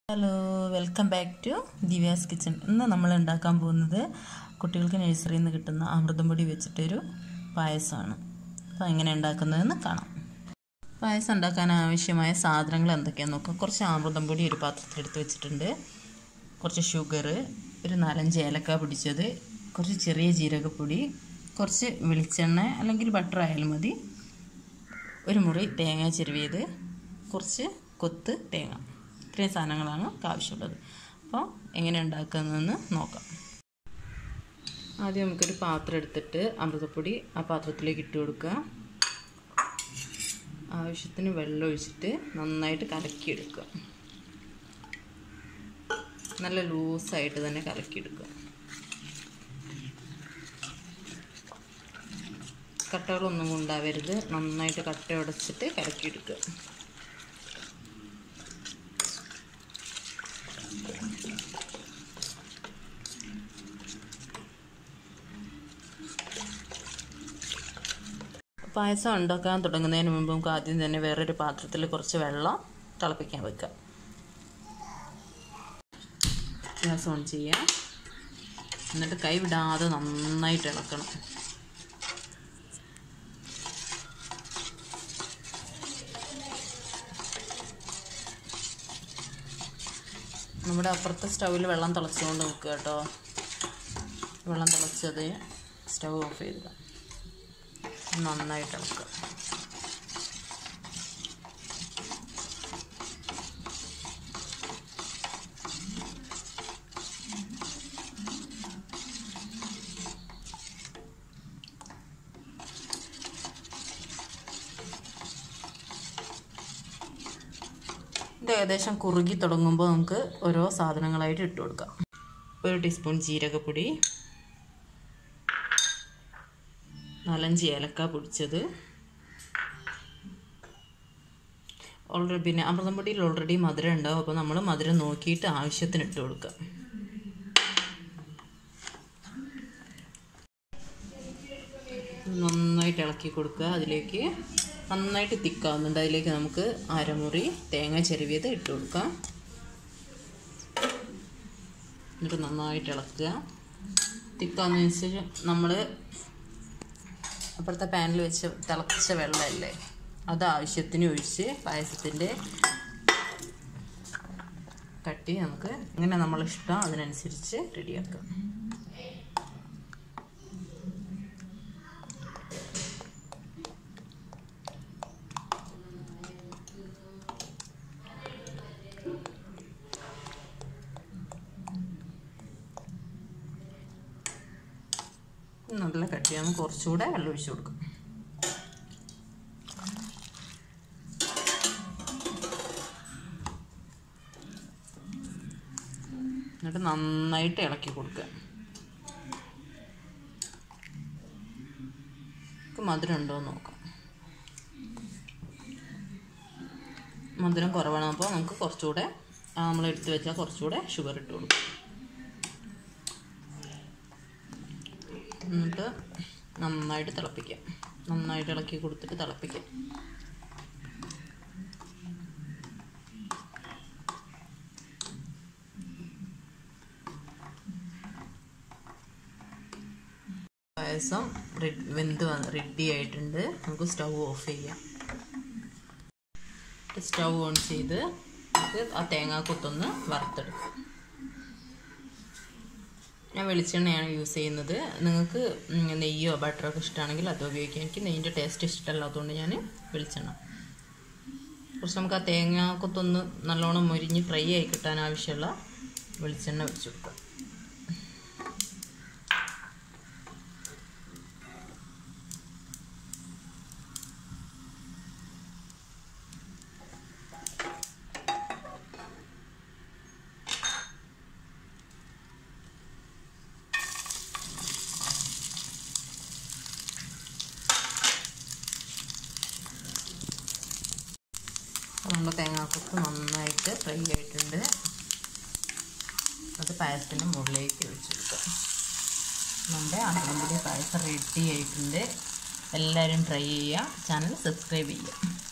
hello welcome back to Divya's kitchen ഇന്ന് നമ്മൾ ഉണ്ടാക്കാൻ പോകുന്നത് കുട്ടികൾക്ക് നഴ്സറിയിൽ നിന്ന് കിട്ടുന്ന അമൃതം പൊടി വെച്ചിട്ടൊരു പായസമാണ് അപ്പോൾ എങ്ങനെ ഉണ്ടാക്കുന്നതെന്ന് കാണാം പായസം ഉണ്ടാക്കാൻ ആവശ്യമായ സാധനങ്ങൾ എന്തൊക്കെയാണെന്ന് നോക്കാം കുറച്ച് അമൃതം പൊടി ഒരു പാത്രത്തിൽ എടുത്ത് വെച്ചിട്ടുണ്ട് കുറച്ച് ഷുഗർ ഒരു നാലഞ്ച് ഏലക്ക പിടിച്ചത് കുറച്ച് ചെറിയ ജീരകപ്പൊടി കുറച്ച് വെളിച്ചെണ്ണ അല്ലെങ്കിൽ ബട്ടർ ആയാലും മതി ഒരു മുറി തേങ്ങ ചെരുവിയത് കുറച്ച് കൊത്ത് തേങ്ങ ഇത്രയും സാധനങ്ങളാണ് നമുക്ക് ആവശ്യമുള്ളത് അപ്പോൾ എങ്ങനെ ഉണ്ടാക്കുന്നതെന്ന് നോക്കാം ആദ്യം നമുക്കൊരു പാത്രം എടുത്തിട്ട് അമൃതപ്പൊടി ആ പാത്രത്തിലേക്ക് ഇട്ട് കൊടുക്കുക ആവശ്യത്തിന് വെള്ളം ഒഴിച്ചിട്ട് നന്നായിട്ട് കലക്കിയെടുക്കുക നല്ല ലൂസായിട്ട് തന്നെ കലക്കിയെടുക്കുക കട്ടകളൊന്നും ഉണ്ടാവരുത് നന്നായിട്ട് കട്ട ഉടച്ചിട്ട് കലക്കിയെടുക്കുക പായസം ഉണ്ടാക്കാൻ തുടങ്ങുന്നതിന് മുമ്പ് നമുക്ക് ആദ്യം തന്നെ വേറൊരു പാത്രത്തിൽ കുറച്ച് വെള്ളം തിളപ്പിക്കാൻ വെക്കാം ഗ്യാസ് ഓൺ ചെയ്യാം എന്നിട്ട് കൈ വിടാതെ നന്നായിട്ട് ഇളക്കണം നമ്മുടെ അപ്പുറത്തെ സ്റ്റൗവിൽ വെള്ളം തിളച്ചുകൊണ്ട് നിൽക്കുക കേട്ടോ വെള്ളം തിളച്ചത് സ്റ്റൗ ഓഫ് ചെയ്തില്ല നന്നായിട്ട് ഇളക്കുക ഇത് ഏകദേശം കുറുകി തുടങ്ങുമ്പോൾ നമുക്ക് ഓരോ സാധനങ്ങളായിട്ട് ഇട്ട് കൊടുക്കാം ഒരു ടീസ്പൂൺ ജീരകപ്പൊടി നാലഞ്ച് ഏലക്ക പൊടിച്ചത് ഓൾറെഡി പിന്നെ അമൃതം പൊടിയിൽ ഓൾറെഡി മധുരം ഉണ്ടാവും അപ്പോൾ നമ്മൾ മധുരം നോക്കിയിട്ട് ആവശ്യത്തിന് ഇട്ട് കൊടുക്കുക നന്നായിട്ട് ഇളക്കി കൊടുക്കുക അതിലേക്ക് നന്നായിട്ട് തിക്കാവുന്നുണ്ട് അതിലേക്ക് നമുക്ക് അരമുറി തേങ്ങ ചെരുവിയത് ഇട്ട് കൊടുക്കാം എന്നിട്ട് നന്നായിട്ട് ഇളക്കുക തിക്കാവുന്നതനുസരിച്ച് നമ്മൾ അപ്പുറത്തെ പാനിൽ വെച്ച് തിളച്ച വെള്ളമല്ലേ അത് ആവശ്യത്തിന് ഒഴിച്ച് പായസത്തിൻ്റെ കട്ടി നമുക്ക് ഇങ്ങനെ നമ്മളിഷ്ടം അതിനനുസരിച്ച് റെഡിയാക്കാം നല്ല കട്ടിയാകുമ്പോൾ കുറച്ചുകൂടെ വെള്ളം ഒഴിച്ചു കൊടുക്കും എന്നിട്ട് നന്നായിട്ട് ഇളക്കി കൊടുക്കുക മധുരം ഉണ്ടോ എന്ന് നോക്കാം മധുരം കുറവാണ് അപ്പോൾ നമുക്ക് കുറച്ചുകൂടെ നമ്മൾ എടുത്തു വെച്ചാൽ കുറച്ചുകൂടെ ഷുഗർ ഇട്ട് കൊടുക്കും എന്നിട്ട് നന്നായിട്ട് തിളപ്പിക്കാം നന്നായിട്ട് ഇളക്കി കൊടുത്തിട്ട് തിളപ്പിക്കാം പായസം വെന്ത് റെഡി ആയിട്ടുണ്ട് നമുക്ക് സ്റ്റൗ ഓഫ് ചെയ്യാം സ്റ്റൗ ഓൺ ചെയ്ത് നമുക്ക് ആ തേങ്ങാക്കൊത്തൊന്ന് വറുത്തെടുക്കാം ഞാൻ വെളിച്ചെണ്ണയാണ് യൂസ് ചെയ്യുന്നത് നിങ്ങൾക്ക് നെയ്യോ ബട്ടറോ ഒക്കെ ഇഷ്ടമാണെങ്കിൽ അത് ഉപയോഗിക്കാം എനിക്ക് നെയ്യിൻ്റെ ടേസ്റ്റ് ഇഷ്ടമല്ലാത്തതുകൊണ്ട് ഞാൻ വെളിച്ചെണ്ണ കുറച്ച് നമുക്ക് ആ തേങ്ങാക്കൊത്തൊന്ന് നല്ലോണം മൊരിഞ്ഞ് ഫ്രൈ ആയി കിട്ടാൻ ആവശ്യമുള്ള വെളിച്ചെണ്ണ വെച്ച് കൊടുക്കാം നമ്മുടെ തേങ്ങാക്കൊത്ത് നന്നായിട്ട് ഫ്രൈ ആയിട്ടുണ്ട് അത് പായസത്തിൻ്റെ മുകളിലേക്ക് ഒഴിച്ചു കൊടുക്കുക നമ്മുടെ ആട്ടമ്പുടി പായസം റെഡി ആയിട്ടുണ്ട് എല്ലാവരും ട്രൈ ചെയ്യുക ചാനൽ സബ്സ്ക്രൈബ് ചെയ്യുക